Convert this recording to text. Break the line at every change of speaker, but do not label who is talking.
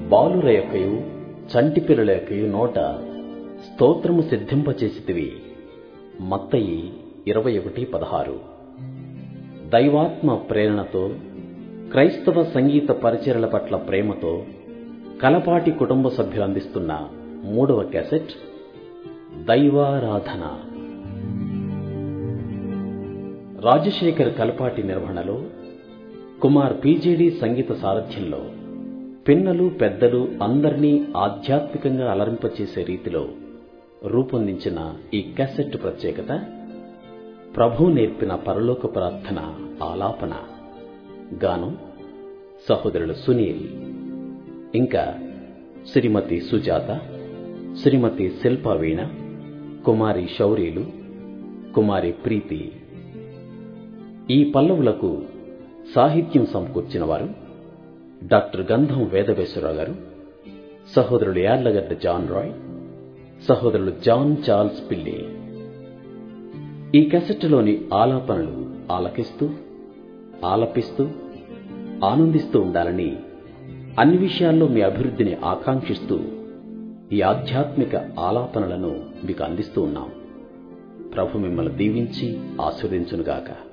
బాలుర యొక్కయు చంటి పిల్లల యొక్కయు నోట స్తోత్రము సిద్ధింపచేసితివి మత్తయి ఇరవై ఒకటి పదహారు దైవాత్మ ప్రేరణతో క్రైస్తవ సంగీత పరిచర్ల పట్ల ప్రేమతో కలపాటి కుటుంబ సభ్యులు అందిస్తున్న మూడవ క్యాసెట్ దైవారాధన రాజశేఖర్ కలపాటి నిర్వహణలో కుమార్ పీజేడి సంగీత సారథ్యంలో పిన్నలు పెద్దలు అందరినీ ఆధ్యాత్మికంగా అలరింపచేసే రీతిలో రూపొందించిన ఈ క్యాసెట్ ప్రత్యేకత ప్రభు నేర్పిన పరలోక ప్రార్థన ఆలాపన గానం సహోదరులు సునీల్ ఇంకా శ్రీమతి సుజాత శ్రీమతి శిల్పా వీణ కుమారి శౌర్యులు కుమారి ప్రీతి ఈ పల్లవులకు సాహిత్యం సమకూర్చిన వారు డాక్టర్ గంధం వేదవేశ్వరరావు గారు సహోదరులు యార్లగడ్డ జాన్ రాయ్ సహోదరులు జాన్ చార్ల్స్ పిల్లి ఈ కెసెట్లోని ఆలాపనలు ఆలకిస్తూ ఆలపిస్తూ ఆనందిస్తూ ఉండాలని అన్ని విషయాల్లో మీ అభివృద్ధిని ఆకాంక్షిస్తూ ఈ ఆధ్యాత్మిక ఆలాపనలను మీకు అందిస్తూ ఉన్నాం ప్రభు మిమ్మల్ని దీవించి ఆస్వాదించునుగాక